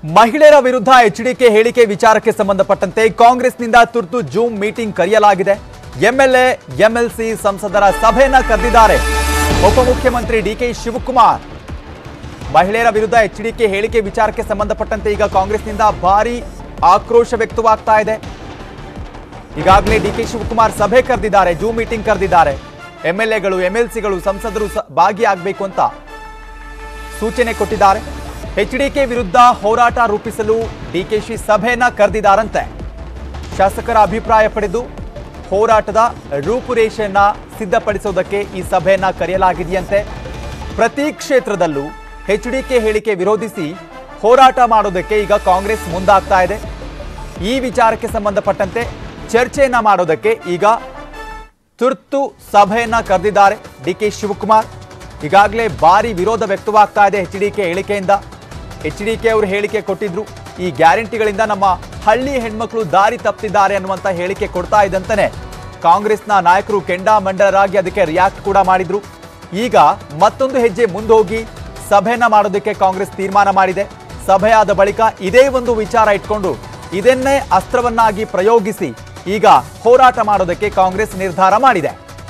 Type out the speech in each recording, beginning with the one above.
ಮಹಿಳೆಯರ ವಿರುದ್ಧ ಎಚ್ಡಿಕೆ ಹೇಳಿಕೆ ವಿಚಾರಕ್ಕೆ ಸಂಬಂಧಪಟ್ಟಂತೆ ಕಾಂಗ್ರೆಸ್ನಿಂದ ತುರ್ತು ಜೂಮ್ ಮೀಟಿಂಗ್ ಕರೆಯಲಾಗಿದೆ ಎಂಎಲ್ಎ ಎಂಎಲ್ಸಿ ಸಂಸದರ ಸಭೆಯನ್ನ ಕರೆದಿದ್ದಾರೆ ಉಪಮುಖ್ಯಮಂತ್ರಿ ಡಿಕೆ ಶಿವಕುಮಾರ್ ಮಹಿಳೆಯರ ವಿರುದ್ಧ ಎಚ್ಡಿಕೆ ಹೇಳಿಕೆ ವಿಚಾರಕ್ಕೆ ಸಂಬಂಧಪಟ್ಟಂತೆ ಈಗ ಕಾಂಗ್ರೆಸ್ನಿಂದ ಭಾರಿ ಆಕ್ರೋಶ ವ್ಯಕ್ತವಾಗ್ತಾ ಇದೆ ಈಗಾಗಲೇ ಡಿಕೆ ಶಿವಕುಮಾರ್ ಸಭೆ ಕರೆದಿದ್ದಾರೆ ಜೂಮ್ ಮೀಟಿಂಗ್ ಕರೆದಿದ್ದಾರೆ ಎಂಎಲ್ಎಗಳು ಎಂಎಲ್ಸಿಗಳು ಸಂಸದರು ಸ- ಭಾಗಿಯಾಗಬೇಕು ಅಂತ ಸೂಚನೆ ಕೊಟ್ಟಿದ್ದಾರೆ ಎಚ್ಡಿಕೆ ವಿರುದ್ಧ ಹೋರಾಟ ರೂಪಿಸಲು ಡಿಕೆಶಿ ಸಭೆಯನ್ನ ಕರೆದಿದ್ದಾರಂತೆ ಶಾಸಕರ ಅಭಿಪ್ರಾಯ ಪಡೆದು ಹೋರಾಟದ ರೂಪುರೇಷೆಯನ್ನ ಸಿದ್ಧಪಡಿಸೋದಕ್ಕೆ ಈ ಸಭೆಯನ್ನ ಕರೆಯಲಾಗಿದೆಯಂತೆ ಪ್ರತಿ ಕ್ಷೇತ್ರದಲ್ಲೂ ಎಚ್ಡಿಕೆ ಹೇಳಿಕೆ ವಿರೋಧಿಸಿ ಹೋರಾಟ ಮಾಡೋದಕ್ಕೆ ಈಗ ಕಾಂಗ್ರೆಸ್ ಮುಂದಾಗ್ತಾ ಇದೆ ಈ ವಿಚಾರಕ್ಕೆ ಸಂಬಂಧಪಟ್ಟಂತೆ ಚರ್ಚೆಯನ್ನ ಮಾಡೋದಕ್ಕೆ ಈಗ ತುರ್ತು ಸಭೆಯನ್ನ ಕರೆದಿದ್ದಾರೆ ಡಿ ಕೆ ಶಿವಕುಮಾರ್ ಈಗಾಗಲೇ ಭಾರಿ ವಿರೋಧ ವ್ಯಕ್ತವಾಗ್ತಾ ಇದೆ ಎಚ್ ಡಿ ಕೆ ಹೇಳಿಕೆಯಿಂದ ಎಚ್ ಡಿ ಕೆ ಅವರು ಹೇಳಿಕೆ ಕೊಟ್ಟಿದ್ರು ಈ ಗ್ಯಾರಂಟಿಗಳಿಂದ ನಮ್ಮ ಹಳ್ಳಿ ಹೆಣ್ಮಕ್ಳು ದಾರಿ ತಪ್ಪಿದ್ದಾರೆ ಅನ್ನುವಂಥ ಹೇಳಿಕೆ ಕೊಡ್ತಾ ಇದ್ದಂತಾನೆ ಕಾಂಗ್ರೆಸ್ನ ನಾಯಕರು ಕೆಂಡಾಮಂಡಲರಾಗಿ ಅದಕ್ಕೆ ರಿಯಾಕ್ಟ್ ಕೂಡ ಮಾಡಿದ್ರು ಈಗ ಮತ್ತೊಂದು ಹೆಜ್ಜೆ ಮುಂದೋಗಿ ಸಭೆಯನ್ನ ಮಾಡೋದಕ್ಕೆ ಕಾಂಗ್ರೆಸ್ ತೀರ್ಮಾನ ಮಾಡಿದೆ ಸಭೆಯಾದ ಬಳಿಕ ಇದೇ ಒಂದು ವಿಚಾರ ಇಟ್ಕೊಂಡು ಇದನ್ನೇ ಅಸ್ತ್ರವನ್ನಾಗಿ ಪ್ರಯೋಗಿಸಿ ಈಗ ಹೋರಾಟ ಮಾಡೋದಕ್ಕೆ ಕಾಂಗ್ರೆಸ್ ನಿರ್ಧಾರ ಮಾಡಿದೆ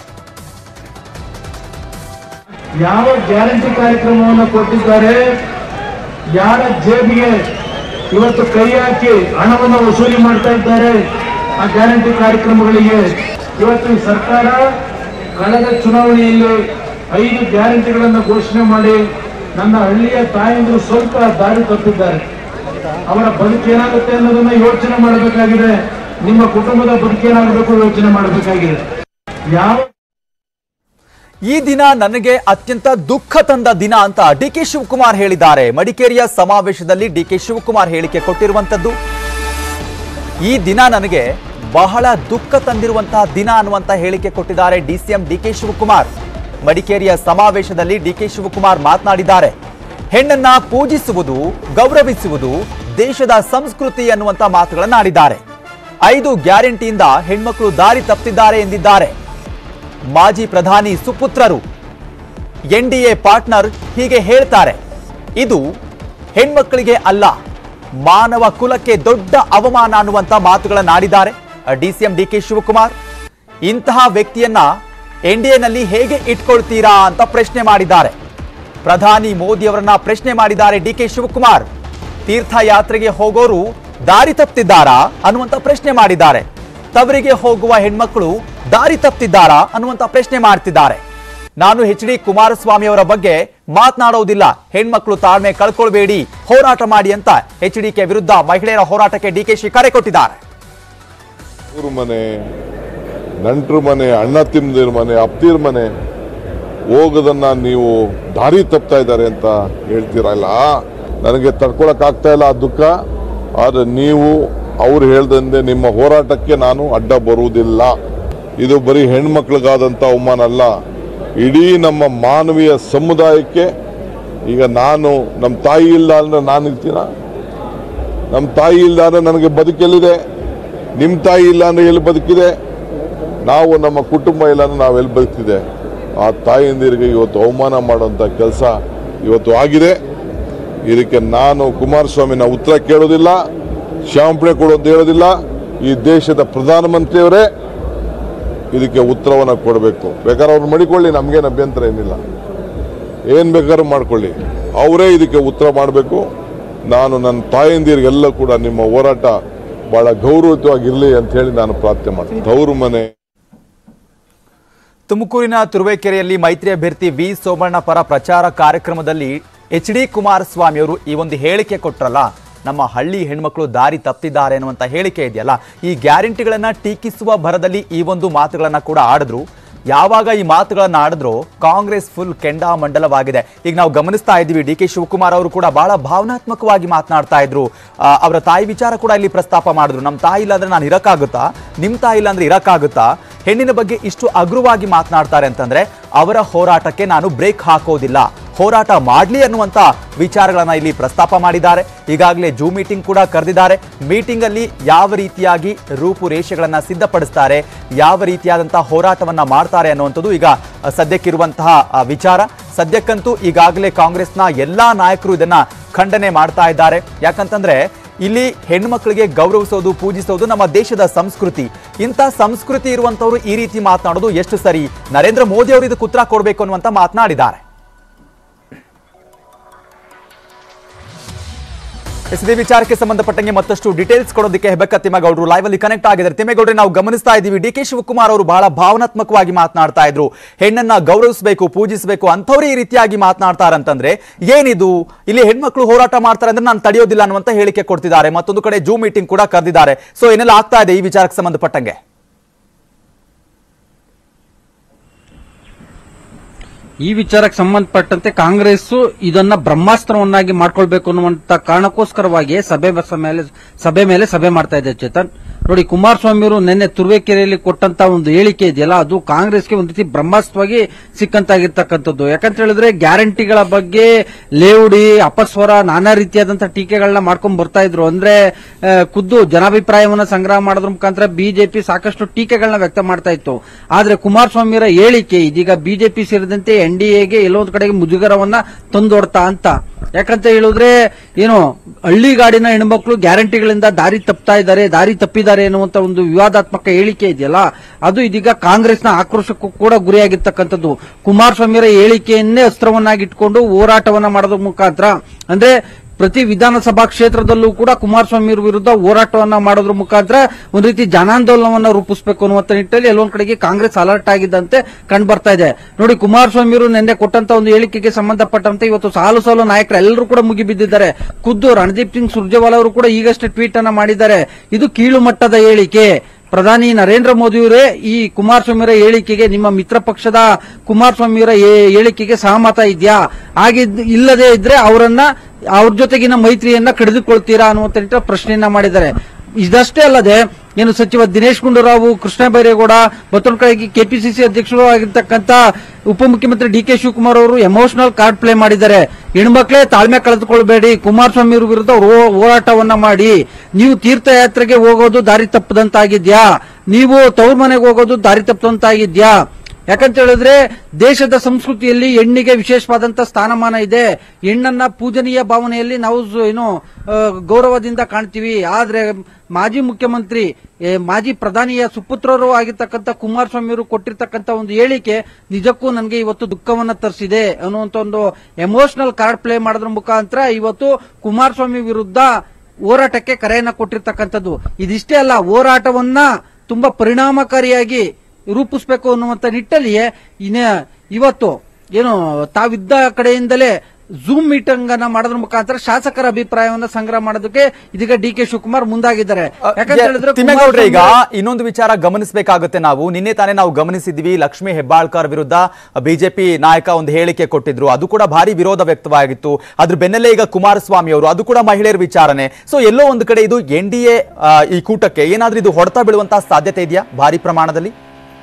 ಯಾವ ಗ್ಯಾರಂಟಿ ಕಾರ್ಯಕ್ರಮವನ್ನು ಕೊಟ್ಟಿದ್ದಾರೆ ಯಾರ ಜೇಬಿಗೆ ಇವತ್ತು ಕೈ ಹಾಕಿ ಹಣವನ್ನು ವಸೂಲಿ ಮಾಡ್ತಾ ಇದ್ದಾರೆ ಆ ಗ್ಯಾರಂಟಿ ಕಾರ್ಯಕ್ರಮಗಳಿಗೆ ಇವತ್ತು ಈ ಸರ್ಕಾರ ಕಳೆದ ಚುನಾವಣೆಯಲ್ಲಿ ಐದು ಗ್ಯಾರಂಟಿಗಳನ್ನು ಘೋಷಣೆ ಮಾಡಿ ನನ್ನ ಹಳ್ಳಿಯ ತಾಯಂದಿರು ಸ್ವಲ್ಪ ದಾರಿ ತಪ್ಪಿದ್ದಾರೆ ಅವರ ಬದುಕೇನಾಗುತ್ತೆ ಅನ್ನೋದನ್ನ ಯೋಚನೆ ಮಾಡಬೇಕಾಗಿದೆ ನಿಮ್ಮ ಕುಟುಂಬದ ಬದುಕೇನಾಗಬೇಕು ಯೋಚನೆ ಮಾಡಬೇಕಾಗಿದೆ ಯಾವ ಈ ದಿನ ನನಗೆ ಅತ್ಯಂತ ದುಃಖ ತಂದ ದಿನ ಅಂತ ಡಿ ಕೆ ಶಿವಕುಮಾರ್ ಹೇಳಿದ್ದಾರೆ ಮಡಿಕೇರಿಯ ಸಮಾವೇಶದಲ್ಲಿ ಡಿ ಕೆ ಶಿವಕುಮಾರ್ ಹೇಳಿಕೆ ಕೊಟ್ಟಿರುವಂತದ್ದು ಈ ದಿನ ನನಗೆ ಬಹಳ ದುಃಖ ತಂದಿರುವಂತಹ ದಿನ ಅನ್ನುವಂತ ಹೇಳಿಕೆ ಕೊಟ್ಟಿದ್ದಾರೆ ಡಿಸಿಎಂ ಡಿ ಕೆ ಶಿವಕುಮಾರ್ ಮಡಿಕೇರಿಯ ಸಮಾವೇಶದಲ್ಲಿ ಡಿ ಕೆ ಶಿವಕುಮಾರ್ ಮಾತನಾಡಿದ್ದಾರೆ ಹೆಣ್ಣನ್ನ ಪೂಜಿಸುವುದು ಗೌರವಿಸುವುದು ದೇಶದ ಸಂಸ್ಕೃತಿ ಅನ್ನುವಂತ ಮಾತುಗಳನ್ನ ಆಡಿದ್ದಾರೆ ಐದು ಗ್ಯಾರಂಟಿಯಿಂದ ಹೆಣ್ಮಕ್ಳು ದಾರಿ ತಪ್ಪಿದ್ದಾರೆ ಎಂದಿದ್ದಾರೆ ಮಾಜಿ ಪ್ರಧಾನಿ ಸುಪುತ್ರರು ಎನ್ಡಿಎ ಪಾರ್ಟ್ನರ್ ಹೀಗೆ ಹೇಳ್ತಾರೆ ಇದು ಹೆಣ್ಮಕ್ಕಳಿಗೆ ಅಲ್ಲ ಮಾನವ ಕುಲಕ್ಕೆ ದೊಡ್ಡ ಅವಮಾನ ಅನ್ನುವಂತ ಮಾತುಗಳನ್ನಾಡಿದ್ದಾರೆ ಡಿಸಿಎಂ ಡಿ ಕೆ ಶಿವಕುಮಾರ್ ಇಂತಹ ವ್ಯಕ್ತಿಯನ್ನ ಎನ್ಡಿಎನಲ್ಲಿ ಹೇಗೆ ಇಟ್ಕೊಳ್ತೀರಾ ಅಂತ ಪ್ರಶ್ನೆ ಮಾಡಿದ್ದಾರೆ ಪ್ರಧಾನಿ ಮೋದಿ ಅವರನ್ನ ಪ್ರಶ್ನೆ ಮಾಡಿದ್ದಾರೆ ಡಿ ಕೆ ಶಿವಕುಮಾರ್ ತೀರ್ಥಯಾತ್ರೆಗೆ ಹೋಗೋರು ದಾರಿ ತಪ್ಪಿದ್ದಾರಾ ಅನ್ನುವಂತ ಪ್ರಶ್ನೆ ಮಾಡಿದ್ದಾರೆ ತವರಿಗೆ ಹೋಗುವ ಹೆಣ್ಮಕ್ಳು ದಾರಿ ತಪ್ಪಿದ್ದಾರಾ ಅನ್ನುವಂತ ಪ್ರಶ್ನೆ ಮಾಡ್ತಿದ್ದಾರೆ ನಾನು ಎಚ್ ಡಿ ಕುಮಾರಸ್ವಾಮಿ ಅವರ ಬಗ್ಗೆ ಮಾತನಾಡೋದಿಲ್ಲ ಹೆಣ್ಮಕ್ಳು ತಾಳ್ಮೆ ಕಳ್ಕೊಳ್ಬೇಡಿ ಹೋರಾಟ ಮಾಡಿ ಅಂತ ಎಚ್ ಡಿ ಕೆ ವಿರುದ್ಧ ಮಹಿಳೆಯರ ಹೋರಾಟಕ್ಕೆ ಡಿಕೆಶಿ ಕರೆ ಕೊಟ್ಟಿದ್ದಾರೆ ಊರು ಮನೆ ನೆಂಟ್ರ ಮನೆ ಅಣ್ಣ ತಿಮ್ಮದಿರ ಮನೆ ಅಪ್ತಿರ ಮನೆ ಹೋಗೋದನ್ನ ನೀವು ದಾರಿ ತಪ್ತಾ ಇದ್ದಾರೆ ಅಂತ ಹೇಳ್ತೀರಲ್ಲ ನನಗೆ ತಡ್ಕೊಳಕ್ ಆಗ್ತಾ ಇಲ್ಲ ಆ ದುಃಖ ಆದ್ರೆ ನೀವು ಅವ್ರು ಹೇಳ್ದಂತೆ ನಿಮ್ಮ ಹೋರಾಟಕ್ಕೆ ನಾನು ಅಡ್ಡ ಬರುವುದಿಲ್ಲ ಇದು ಬರೀ ಹೆಣ್ಮಕ್ಳಿಗಾದಂಥ ಅವಮಾನ ಅಲ್ಲ ಇಡೀ ನಮ್ಮ ಮಾನವೀಯ ಸಮುದಾಯಕ್ಕೆ ಈಗ ನಾನು ನಮ್ಮ ತಾಯಿ ಇಲ್ಲ ಅಂದ್ರೆ ನಾನು ಇರ್ತೀನ ನಮ್ಮ ತಾಯಿ ಇಲ್ಲ ಅಂದ್ರೆ ನನಗೆ ಬದುಕೆಲ್ಲಿದೆ ನಿಮ್ಮ ತಾಯಿ ಇಲ್ಲ ಅಂದ್ರೆ ಎಲ್ಲಿ ಬದುಕಿದೆ ನಾವು ನಮ್ಮ ಕುಟುಂಬ ಇಲ್ಲ ಅಂದ್ರೆ ನಾವು ಎಲ್ಲಿ ಬದುಕ್ತಿದೆ ಆ ತಾಯಿಯಂದಿರಿಗೆ ಇವತ್ತು ಅವಮಾನ ಮಾಡುವಂಥ ಕೆಲಸ ಇವತ್ತು ಆಗಿದೆ ಇದಕ್ಕೆ ನಾನು ಕುಮಾರಸ್ವಾಮಿನ ಉತ್ತರ ಕೇಳೋದಿಲ್ಲ ಶ್ಯಾಮಪಣೆ ಕೊಡೋದು ಹೇಳೋದಿಲ್ಲ ಈ ದೇಶದ ಪ್ರಧಾನಮಂತ್ರಿಯವರೇ ಇದಕ್ಕೆ ಉತ್ತರವನ್ನು ಕೊಡಬೇಕು ಬೇಕಾದ್ರೆ ಅವ್ರು ಮಡಿಕೊಳ್ಳಿ ನಮಗೇನು ಅಭ್ಯಂತರ ಏನಿಲ್ಲ ಏನು ಬೇಕಾದ್ರೂ ಮಾಡ್ಕೊಳ್ಳಿ ಅವರೇ ಇದಕ್ಕೆ ಉತ್ತರ ಮಾಡಬೇಕು ನಾನು ನನ್ನ ತಾಯಂದಿರಿಗೆಲ್ಲ ಕೂಡ ನಿಮ್ಮ ಹೋರಾಟ ಬಹಳ ಗೌರವಯುತವಾಗಿರಲಿ ಅಂತ ಹೇಳಿ ನಾನು ಪ್ರಾರ್ಥನೆ ಮಾಡ್ತೀನಿ ತವರು ಮನೆ ತುಮಕೂರಿನ ತುರುವೇಕೆರೆಯಲ್ಲಿ ಮೈತ್ರಿ ಅಭ್ಯರ್ಥಿ ವಿ ಸೋಮಣ್ಣ ಪರ ಪ್ರಚಾರ ಕಾರ್ಯಕ್ರಮದಲ್ಲಿ ಎಚ್ ಡಿ ಕುಮಾರಸ್ವಾಮಿ ಅವರು ಈ ಒಂದು ಹೇಳಿಕೆ ಕೊಟ್ರಲ್ಲ ನಮ್ಮ ಹಳ್ಳಿ ಹೆಣ್ಮಕ್ಳು ದಾರಿ ತಪ್ಪಿದ್ದಾರೆ ಅನ್ನುವಂಥ ಹೇಳಿಕೆ ಇದೆಯಲ್ಲ ಈ ಗ್ಯಾರಂಟಿಗಳನ್ನ ಟೀಕಿಸುವ ಭರದಲ್ಲಿ ಈ ಒಂದು ಮಾತುಗಳನ್ನ ಕೂಡ ಆಡಿದ್ರು ಯಾವಾಗ ಈ ಮಾತುಗಳನ್ನ ಆಡಿದ್ರು ಕಾಂಗ್ರೆಸ್ ಫುಲ್ ಕೆಂಡಾಮಂಡಲವಾಗಿದೆ ಈಗ ನಾವು ಗಮನಿಸ್ತಾ ಇದ್ದೀವಿ ಡಿ ಕೆ ಶಿವಕುಮಾರ್ ಅವರು ಕೂಡ ಬಹಳ ಭಾವನಾತ್ಮಕವಾಗಿ ಮಾತನಾಡ್ತಾ ಇದ್ರು ಆ, ಅವರ ತಾಯಿ ವಿಚಾರ ಕೂಡ ಇಲ್ಲಿ ಪ್ರಸ್ತಾಪ ಮಾಡಿದ್ರು ನಮ್ಮ ತಾಯಿ ಇಲ್ಲ ಅಂದ್ರೆ ನಾನು ಇರಕ್ಕಾಗುತ್ತಾ ನಿಮ್ಮ ತಾಯಿ ಇಲ್ಲ ಅಂದ್ರೆ ಇರಕ್ಕಾಗುತ್ತಾ ಹೆಣ್ಣಿನ ಬಗ್ಗೆ ಇಷ್ಟು ಅಗ್ರವಾಗಿ ಮಾತನಾಡ್ತಾರೆ ಅಂತಂದ್ರೆ ಅವರ ಹೋರಾಟಕ್ಕೆ ನಾನು ಬ್ರೇಕ್ ಹಾಕೋದಿಲ್ಲ ಹೋರಾಟ ಮಾಡ್ಲಿ ಅನ್ನುವಂತ ವಿಚಾರಗಳನ್ನ ಇಲ್ಲಿ ಪ್ರಸ್ತಾಪ ಮಾಡಿದ್ದಾರೆ ಈಗಾಗಲೇ ಜೂ ಮೀಟಿಂಗ್ ಕೂಡ ಕರೆದಿದ್ದಾರೆ ಮೀಟಿಂಗ್ ಅಲ್ಲಿ ಯಾವ ರೀತಿಯಾಗಿ ರೂಪುರೇಷೆಗಳನ್ನ ಸಿದ್ಧಪಡಿಸ್ತಾರೆ ಯಾವ ರೀತಿಯಾದಂತಹ ಹೋರಾಟವನ್ನ ಮಾಡ್ತಾರೆ ಅನ್ನುವಂಥದ್ದು ಈಗ ಅ, ಸದ್ಯಕ್ಕಿರುವಂತಹ ಆ, ವಿಚಾರ ಸದ್ಯಕ್ಕಂತೂ ಈಗಾಗಲೇ ಕಾಂಗ್ರೆಸ್ನ ಎಲ್ಲಾ ನಾಯಕರು ಇದನ್ನ ಖಂಡನೆ ಮಾಡ್ತಾ ಇದ್ದಾರೆ ಯಾಕಂತಂದ್ರೆ ಇಲ್ಲಿ ಹೆಣ್ಮಕ್ಳಿಗೆ ಗೌರವಿಸೋದು ಪೂಜಿಸೋದು ನಮ್ಮ ದೇಶದ ಸಂಸ್ಕೃತಿ ಇಂಥ ಸಂಸ್ಕೃತಿ ಇರುವಂತವರು ಈ ರೀತಿ ಮಾತನಾಡೋದು ಎಷ್ಟು ಸರಿ ನರೇಂದ್ರ ಮೋದಿ ಅವರು ಇದಕ್ಕೆ ಉತ್ತರ ಕೊಡಬೇಕು ಅನ್ನುವಂತ ಮಾತನಾಡಿದ್ದಾರೆ ಎಸ್ ಇದೇ ವಿಚಾರಕ್ಕೆ ಸಂಬಂಧಪಟ್ಟಂಗೆ ಮತ್ತಷ್ಟು ಡೀಟೇಲ್ಸ್ ಕೊಡೋದಕ್ಕೆ ಹೆಬಕ್ಕ ತಿಮ್ಮಗೌಡರು ಲೈವ್ ಅಲ್ಲಿ ಕನೆಕ್ಟ್ ಆಗಿದ್ದಾರೆ ತಿಮ್ಮೇಗೌಡ್ರೆ ನಾವು ಗಮನಿಸ್ತಾ ಇದ್ದೀವಿ ಡಿ ಕೆ ಶಿವಕುಮಾರ್ ಅವರು ಬಹಳ ಭಾವನಾತ್ಮಕವಾಗಿ ಮಾತನಾಡ್ತಾ ಇದ್ರು ಹೆಣ್ಣನ್ನ ಗೌರವಿಸಬೇಕು ಪೂಜಿಸಬೇಕು ಅಂಥವ್ರು ಈ ರೀತಿಯಾಗಿ ಮಾತನಾಡ್ತಾರಂತಂದ್ರೆ ಏನಿದು ಇಲ್ಲಿ ಹೆಣ್ಮಕ್ಳು ಹೋರಾಟ ಮಾಡ್ತಾರೆ ಅಂದ್ರೆ ನಾನು ತಡೆಯೋದಿಲ್ಲ ಅನ್ನುವಂತ ಹೇಳಿಕೆ ಕೊಡ್ತಿದ್ದಾರೆ ಮತ್ತೊಂದು ಕಡೆ ಜೂ ಮೀಟಿಂಗ್ ಕೂಡ ಕರೆದಿದ್ದಾರೆ ಸೊ ಏನೆಲ್ಲ ಆಗ್ತಾ ಇದೆ ಈ ವಿಚಾರಕ್ಕೆ ಸಂಬಂಧಪಟ್ಟಂಗೆ ಈ ವಿಚಾರಕ್ಕೆ ಸಂಬಂಧಪಟ್ಟಂತೆ ಕಾಂಗ್ರೆಸ್ ಇದನ್ನ ಬ್ರಹ್ಮಾಸ್ತ್ರವನ್ನಾಗಿ ಮಾಡ್ಕೊಳ್ಬೇಕು ಅನ್ನುವಂತ ಕಾರಣಕ್ಕೋಸ್ಕರವಾಗಿ ಸಭೆ ಬಸ ಮೇಲೆ ಸಭೆ ಮೇಲೆ ಸಭೆ ಮಾಡ್ತಾ ಇದೆ ಚೇತನ್ ನೋಡಿ ಕುಮಾರಸ್ವಾಮಿ ಅವರು ನಿನ್ನೆ ತುರುವೇಕೆರೆಯಲ್ಲಿ ಕೊಟ್ಟಂತ ಒಂದು ಹೇಳಿಕೆ ಇದೆಯಲ್ಲ ಅದು ಕಾಂಗ್ರೆಸ್ಗೆ ಒಂದು ರೀತಿ ಬ್ರಹ್ಮಾಸ್ತ್ರವಾಗಿ ಸಿಕ್ಕಂತಾಗಿರ್ತಕ್ಕಂಥದ್ದು ಯಾಕಂತ ಹೇಳಿದ್ರೆ ಗ್ಯಾರಂಟಿಗಳ ಬಗ್ಗೆ ಲೇವುಡಿ ಅಪಸ್ವರ ನಾನಾ ರೀತಿಯಾದಂತಹ ಟೀಕೆಗಳನ್ನ ಮಾಡ್ಕೊಂಡ್ ಬರ್ತಾ ಇದ್ರು ಅಂದ್ರೆ ಆ, ಖುದ್ದು ಜನಾಭಿಪ್ರಾಯವನ್ನ ಸಂಗ್ರಹ ಮಾಡೋದ್ರ ಮುಖಾಂತರ ಬಿಜೆಪಿ ಸಾಕಷ್ಟು ಟೀಕೆಗಳನ್ನ ವ್ಯಕ್ತ ಮಾಡ್ತಾ ಇತ್ತು ಆದ್ರೆ ಕುಮಾರಸ್ವಾಮಿಯವರ ಹೇಳಿಕೆ ಇದೀಗ ಬಿಜೆಪಿ ಸೇರಿದಂತೆ ಎನ್ ಡಿ ಎಗೆ ಎಲ್ಲೊಂದು ಕಡೆಗೆ ಮುಜುಗರವನ್ನ ತಂದೊಡ್ತಾ ಅಂತ ಯಾಕಂತ ಹೇಳಿದ್ರೆ ಏನು ಹಳ್ಳಿಗಾಡಿನ ಹೆಣ್ಮಕ್ಳು ಗ್ಯಾರಂಟಿಗಳಿಂದ ದಾರಿ ತಪ್ತಾ ಇದ್ದಾರೆ ದಾರಿ ತಪ್ಪಿದ್ದಾರೆ ಎನ್ನುವಂತ ಒಂದು ವಿವಾದಾತ್ಮಕ ಹೇಳಿಕೆ ಇದೆಯಲ್ಲ ಅದು ಇದೀಗ ಕಾಂಗ್ರೆಸ್ನ ಆಕ್ರೋಶಕ್ಕೂ ಕೂಡ ಗುರಿಯಾಗಿರ್ತಕ್ಕಂಥದ್ದು ಕುಮಾರಸ್ವಾಮಿಯವರ ಹೇಳಿಕೆಯನ್ನೇ ಅಸ್ತ್ರವನ್ನಾಗಿಟ್ಕೊಂಡು ಹೋರಾಟವನ್ನ ಮಾಡೋದ್ರ ಮುಖಾಂತರ ಅಂದ್ರೆ ಪ್ರತಿ ವಿಧಾನಸಭಾ ಕ್ಷೇತ್ರದಲ್ಲೂ ಕೂಡ ಕುಮಾರಸ್ವಾಮಿ ಅವ್ರ ವಿರುದ್ಧ ಹೋರಾಟವನ್ನ ಮಾಡೋದ್ರ ಮುಖಾಂತರ ಒಂದು ರೀತಿ ಜನಾಂದೋಲನವನ್ನ ರೂಪಿಸಬೇಕು ಅನ್ನುವಂತ ನಿಟ್ಟಿನಲ್ಲಿ ಎಲ್ಲೊಂದ್ ಕಡೆಗೆ ಕಾಂಗ್ರೆಸ್ ಅಲರ್ಟ್ ಆಗಿದ್ದಂತೆ ಕಂಡು ಬರ್ತಾ ಇದೆ ನೋಡಿ ಕುಮಾರಸ್ವಾಮಿ ಅವರು ನಿನ್ನೆ ಕೊಟ್ಟಂತ ಒಂದು ಹೇಳಿಕೆಗೆ ಸಂಬಂಧಪಟ್ಟಂತೆ ಇವತ್ತು ಸಾಲು ಸಾಲು ನಾಯಕರು ಎಲ್ಲರೂ ಕೂಡ ಮುಗಿಬಿದ್ದಿದ್ದಾರೆ ಖುದ್ದು ರಣದೀಪ್ ಸಿಂಗ್ ಸುರ್ಜೇವಾಲಾ ಅವರು ಕೂಡ ಈಗಷ್ಟೇ ಟ್ವೀಟ್ ಅನ್ನ ಮಾಡಿದ್ದಾರೆ ಇದು ಕೀಳು ಮಟ್ಟದ ಹೇಳಿಕೆ ಪ್ರಧಾನಿ ನರೇಂದ್ರ ಮೋದಿಯವರೇ ಈ ಕುಮಾರಸ್ವಾಮಿಯವರ ಹೇಳಿಕೆಗೆ ನಿಮ್ಮ ಮಿತ್ರ ಪಕ್ಷದ ಕುಮಾರಸ್ವಾಮಿಯವರ ಹೇ- ಹೇಳಿಕೆಗೆ ಸಹಮತ ಇದೆಯಾ ಹಾಗಿದ್ ಇಲ್ಲದೆ ಇದ್ರೆ ಅವರನ್ನ ಅವ್ರ ಜೊತೆಗಿನ ಮೈತ್ರಿಯನ್ನ ಕಡಿದುಕೊಳ್ತೀರಾ ಅನ್ನುವಂತ ನಿಟ್ಟಿನಲ್ಲಿ ಪ್ರಶ್ನೆಯನ್ನ ಮಾಡಿದ್ದಾರೆ ಇದಷ್ಟೇ ಅಲ್ಲದೆ ಏನು ಸಚಿವ ದಿನೇಶ್ ಗುಂಡೂರಾವ್ ಕೃಷ್ಣ ಬೈರೇಗೌಡ ಮತ್ತೊಂದು ಕಡೆಗೆ ಕೆಪಿಸಿಸಿ ಅಧ್ಯಕ್ಷರು ಆಗಿರ್ತಕ್ಕಂಥ ಉಪಮುಖ್ಯಮಂತ್ರಿ ಡಿ ಕೆ ಶಿವಕುಮಾರ್ ಅವರು ಎಮೋಷನಲ್ ಕಾರ್ಡ್ ಪ್ಲೇ ಮಾಡಿದ್ದಾರೆ ಹೆಣ್ಮಕ್ಳೇ ತಾಳ್ಮೆ ಕಳೆದುಕೊಳ್ಬೇಡಿ ಕುಮಾರಸ್ವಾಮಿ ಅವ್ರ ವಿರುದ್ಧ ಹೋ- ಹೋರಾಟವನ್ನ ಮಾಡಿ ನೀವು ತೀರ್ಥಯಾತ್ರೆಗೆ ಹೋಗೋದು ದಾರಿ ತಪ್ಪದಂತಾಗಿದ್ಯಾ ನೀವು ತವ್ರ ಮನೆಗೆ ಹೋಗೋದು ದಾರಿ ತಪ್ಪದಂತಾಗಿದ್ಯಾ ಯಾಕಂತ ಹೇಳಿದ್ರೆ ದೇಶದ ಸಂಸ್ಕೃತಿಯಲ್ಲಿ ಹೆಣ್ಣಿಗೆ ವಿಶೇಷವಾದಂತ ಸ್ಥಾನಮಾನ ಇದೆ ಹೆಣ್ಣನ್ನ ಪೂಜನೀಯ ಭಾವನೆಯಲ್ಲಿ ನಾವು ಸ- ಏನು ಆ, ಗೌರವದಿಂದ ಕಾಣ್ತೀವಿ ಆದ್ರೆ ಮಾಜಿ ಮುಖ್ಯಮಂತ್ರಿ ಏ, ಮಾಜಿ ಪ್ರಧಾನಿಯ ಸುಪುತ್ರರು ಆಗಿರ್ತಕ್ಕಂಥ ಕುಮಾರಸ್ವಾಮಿ ಅವರು ಕೊಟ್ಟಿರ್ತಕ್ಕಂಥ ಒಂದು ಹೇಳಿಕೆ ನಿಜಕ್ಕೂ ನನಗೆ ಇವತ್ತು ದುಃಖವನ್ನ ತರಿಸಿದೆ ಅನ್ನುವಂತ ಒಂದು ಎಮೋಷನಲ್ ಕಾರ್ಡ್ ಪ್ಲೇ ಮಾಡೋದ್ರ ಮುಖಾಂತರ ಇವತ್ತು ಕುಮಾರಸ್ವಾಮಿ ವಿರುದ್ಧ ಹೋರಾಟಕ್ಕೆ ಕರೆಯನ್ನ ಕೊಟ್ಟಿರ್ತಕ್ಕಂಥದ್ದು ಇದಿಷ್ಟೇ ಅಲ್ಲ ಹೋರಾಟವನ್ನ ತುಂಬಾ ಪರಿಣಾಮಕಾರಿಯಾಗಿ ರೂಪಿಸಬೇಕು ಅನ್ನುವಂತ ನಿಟ್ಟಲ್ಲಿಯೇ ಇನ್ನ ಇವತ್ತು ಏನು ತಾವಿದ್ದ ಕಡೆಯಿಂದಲೇ ಝೂಮ್ ಮೀಟಿಂಗ್ ಅನ್ನ ಮಾಡೋದ್ರ ಮುಖಾಂತರ ಶಾಸಕರ ಅಭಿಪ್ರಾಯವನ್ನ ಸಂಗ್ರಹ ಮಾಡೋದಕ್ಕೆ ಇದೀಗ ಡಿ ಕೆ ಶಿವಕುಮಾರ್ ಮುಂದಾಗಿದ್ದಾರೆ ಯಾಕಂತ ಹೇಳಿದ್ರೆ ತಿಮ್ಮೇಗೌಡ್ರೆ ಈಗ ಕುಮಾರಸ್ವಾಮಿ- ಇನ್ನೊಂದು ವಿಚಾರ ಗಮನಿಸಬೇಕಾಗುತ್ತೆ ನಾವು ನಿನ್ನೆ ತಾನೇ ನಾವು ಗಮನಿಸಿದ್ವಿ ಲಕ್ಷ್ಮೀ ಹೆಬ್ಬಾಳ್ಕರ್ ವಿರುದ್ಧ ಬಿಜೆಪಿ ನಾಯಕ ಒಂದು ಹೇಳಿಕೆ ಕೊಟ್ಟಿದ್ರು ಅದು ಕೂಡ ಭಾರಿ ವಿರೋಧ ವ್ಯಕ್ತವಾಗಿತ್ತು ಅದ್ರ ಬೆನ್ನಲ್ಲೇ ಈಗ ಕುಮಾರಸ್ವಾಮಿ ಅವರು ಅದು ಕೂಡ ಮಹಿಳೆಯರ ವಿಚಾರನೆ ಸೊ ಎಲ್ಲೋ ಒಂದು ಕಡೆ ಇದು ಎನ್ ಡಿ ಎ ಈ ಕೂಟಕ್ಕೆ ಏನಾದ್ರೂ ಇದು ಹೊಡೆತ ಬೀಳುವಂತಹ ಸಾಧ್ಯತೆ ಇದೆಯಾ ಭಾರಿ ಪ್ರಮಾಣದಲ್ಲಿ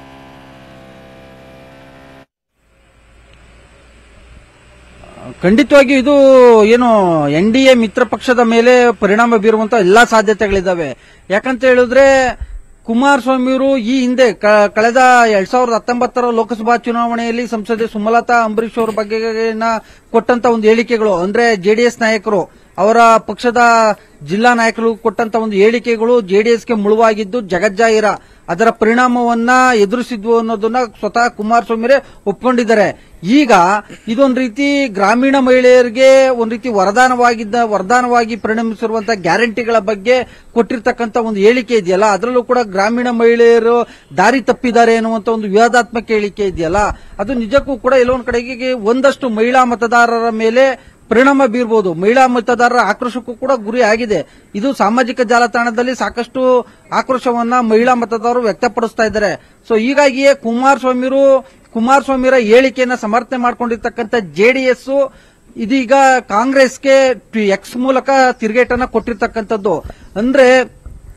ಖಂಡಿತವಾಗಿಯೂ ಇದು ಏನು ಎನ್ ಡಿ ಎ ಮಿತ್ರ ಪಕ್ಷದ ಮೇಲೆ ಪರಿಣಾಮ ಬೀರುವಂತ ಎಲ್ಲಾ ಸಾಧ್ಯತೆಗಳಿದಾವೆ ಯಾಕಂತ ಹೇಳಿದ್ರೆ ಕುಮಾರಸ್ವಾಮಿ ಅವರು ಈ ಹಿಂದೆ ಕ- ಕಳೆದ ಎರಡ್ ಸಾವಿರದ ಹತ್ತೊಂಬತ್ತರ ಲೋಕಸಭಾ ಚುನಾವಣೆಯಲ್ಲಿ ಸಂಸದೆ ಸುಮಲತಾ ಅಂಬರೀಶ್ ಅವರ ಬಗ್ಗೆ ಕೊಟ್ಟಂತ ಒಂದು ಹೇಳಿಕೆಗಳು ಅಂದ್ರೆ ಜೆಡಿಎಸ್ ನಾಯಕರು ಅವರ ಪಕ್ಷದ ಜಿಲ್ಲಾ ನಾಯಕರು ಕೊಟ್ಟಂತ ಒಂದು ಹೇಳಿಕೆಗಳು ಜೆಡಿಎಸ್ಗೆ ಮುಳುವಾಗಿದ್ದು ಜಗಜ್ಜಾಹಿರ ಅದರ ಪರಿಣಾಮವನ್ನ ಎದುರಿಸಿದ್ವು ಅನ್ನೋದನ್ನ ಸ್ವತಃ ಕುಮಾರಸ್ವಾಮಿರೇ ಒಪ್ಕೊಂಡಿದ್ದಾರೆ ಈಗ ಇದೊಂದು ರೀತಿ ಗ್ರಾಮೀಣ ಮಹಿಳೆಯರಿಗೆ ಒಂದ್ ರೀತಿ ವರದಾನವಾಗಿದ್ದ ವರದಾನವಾಗಿ ಪರಿಣಮಿಸಿರುವಂತಹ ಗ್ಯಾರಂಟಿಗಳ ಬಗ್ಗೆ ಕೊಟ್ಟಿರ್ತಕ್ಕಂಥ ಒಂದು ಹೇಳಿಕೆ ಇದೆಯಲ್ಲ ಅದರಲ್ಲೂ ಕೂಡ ಗ್ರಾಮೀಣ ಮಹಿಳೆಯರು ದಾರಿ ತಪ್ಪಿದ್ದಾರೆ ಅನ್ನುವಂತ ಒಂದು ವಿವಾದಾತ್ಮಕ ಹೇಳಿಕೆ ಇದೆಯಲ್ಲ ಅದು ನಿಜಕ್ಕೂ ಕೂಡ ಎಲ್ಲೊಂದ್ ಕಡೆಗೆ ಒಂದಷ್ಟು ಮಹಿಳಾ ಮತದಾರರ ಮೇಲೆ ಪರಿಣಾಮ ಬೀರ್ಬೋದು ಮಹಿಳಾ ಮತದಾರರ ಆಕ್ರೋಶಕ್ಕೂ ಕೂಡ ಗುರಿ ಆಗಿದೆ ಇದು ಸಾಮಾಜಿಕ ಜಾಲತಾಣದಲ್ಲಿ ಸಾಕಷ್ಟು ಆಕ್ರೋಶವನ್ನ ಮಹಿಳಾ ಮತದಾರರು ವ್ಯಕ್ತಪಡಿಸ್ತಾ ಇದ್ದಾರೆ ಸೊ ಹೀಗಾಗಿಯೇ ಕುಮಾರಸ್ವಾಮಿರು ಕುಮಾರಸ್ವಾಮಿರ ಹೇಳಿಕೆಯನ್ನ ಸಮರ್ಥನೆ ಮಾಡ್ಕೊಂಡಿರ್ತಕ್ಕಂಥ ಜೆಡಿಎಸ್ ಇದೀಗ ಕಾಂಗ್ರೆಸ್ಗೆ ಎಕ್ಸ್ ಮೂಲಕ ತಿರುಗೇಟನ್ನ ಕೊಟ್ಟಿರ್ತಕ್ಕಂಥದ್ದು ಅಂದ್ರೆ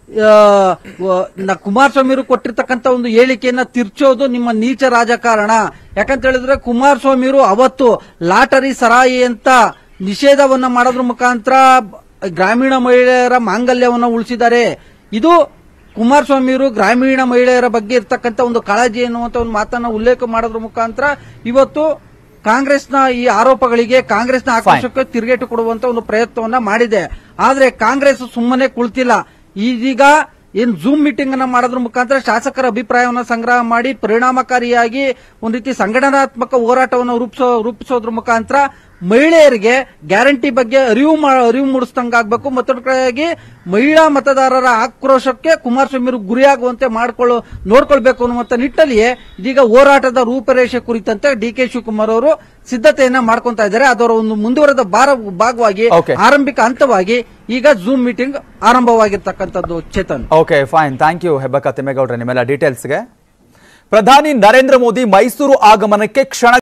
ಆ, ವ- ನ- ಕುಮಾರಸ್ವಾಮಿ ಅವರು ಕೊಟ್ಟಿರ್ತಕ್ಕಂತ ಒಂದು ಹೇಳಿಕೆಯನ್ನ ತಿರ್ಚೋದು ನಿಮ್ಮ ನೀಚ ರಾಜಕಾರಣ ಯಾಕಂತ ಹೇಳಿದ್ರೆ ಕುಮಾರಸ್ವಾಮಿ ಅವರು ಅವತ್ತು ಲಾಟರಿ ಸರಾಯಿ ಅಂತ ನಿಷೇಧವನ್ನ ಮಾಡೋದ್ರ ಮುಖಾಂತರ ಗ್ರಾಮೀಣ ಮಹಿಳೆಯರ ಮಾಂಗಲ್ಯವನ್ನ ಉಳಿಸಿದ್ದಾರೆ ಇದು ಕುಮಾರಸ್ವಾಮಿಯವರು ಗ್ರಾಮೀಣ ಮಹಿಳೆಯರ ಬಗ್ಗೆ ಇರ್ತಕ್ಕಂಥ ಒಂದು ಕಾಳಜಿ ಎನ್ನುವಂತ ಒಂದು ಮಾತನ್ನ ಉಲ್ಲೇಖ ಮಾಡೋದ್ರ ಮುಖಾಂತರ ಇವತ್ತು ಕಾಂಗ್ರೆಸ್ನ ಈ ಆರೋಪಗಳಿಗೆ ಕಾಂಗ್ರೆಸ್ನ ಆಕ್ರೋಶಕ್ಕೆ ತಿರುಗೇಟು ಕೊಡುವಂತ ಒಂದು ಪ್ರಯತ್ನವನ್ನ ಮಾಡಿದೆ ಆದ್ರೆ ಕಾಂಗ್ರೆಸ್ ಸುಮ್ಮನೆ ಕುಳಿತಿಲ್ಲ ಇದೀಗ ಏನ್ ಜೂಮ್ ಮೀಟಿಂಗ್ ಅನ್ನ ಮಾಡೋದ್ರ ಮುಖಾಂತರ ಶಾಸಕರ ಅಭಿಪ್ರಾಯವನ್ನ ಸಂಗ್ರಹ ಮಾಡಿ ಪರಿಣಾಮಕಾರಿಯಾಗಿ ಒಂದ್ ರೀತಿ ಸಂಘಟನಾತ್ಮಕ ಹೋರಾಟವನ್ನು ರೂಪಿಸೋ ರೂಪಿಸೋದ್ರ ಮುಖಾಂತರ ಮಹಿಳೆಯರಿಗೆ ಗ್ಯಾರಂಟಿ ಬಗ್ಗೆ ಅರಿವು ಮಾ- ಅರಿವು ಮೂಡಿಸ್ದಂಗಾಗಬೇಕು ಮತ್ತೊಂದು ಕಡೆಯಾಗಿ ಮಹಿಳಾ ಮತದಾರರ ಆಕ್ರೋಶಕ್ಕೆ ಕುಮಾರಸ್ವಾಮಿ ಅವರು ಗುರಿಯಾಗುವಂತೆ ಮಾಡ್ಕೊಳ್ಳೋ ನೋಡ್ಕೊಳ್ಬೇಕು ಅನ್ನುವಂತ ನಿಟ್ಟಲ್ಲಿಯೇ ಇದೀಗ ಹೋರಾಟದ ರೂಪರೇಷೆ ಕುರಿತಂತೆ ಡಿ ಕೆ ಶಿವಕುಮಾರ್ ಅವರು ಸಿದ್ಧತೆಯನ್ನ ಮಾಡ್ಕೊಂತಾ ಇದ್ದಾರೆ ಅದರ ಒಂದು ಮುಂದುವರೆದ ಬಾರ ಭಾಗವಾಗಿ Okay. ಆರಂಭಿಕ ಹಂತವಾಗಿ ಈಗ ಜೂಮ್ ಮೀಟಿಂಗ್ ಆರಂಭವಾಗಿರ್ತಕ್ಕಂಥದ್ದು Chetan okay fine thank you ಹೆಬ್ಬಕ್ಕ ತಿಮ್ಮೇಗೌಡ್ರೆ ನಿಮ್ಮೆಲ್ಲ ಡೀಟೇಲ್ಸ್ಗೆ ಪ್ರಧಾನಿ ನರೇಂದ್ರ ಮೋದಿ ಮೈಸೂರು ಆಗಮನಕ್ಕೆ ಕ್ಷಣ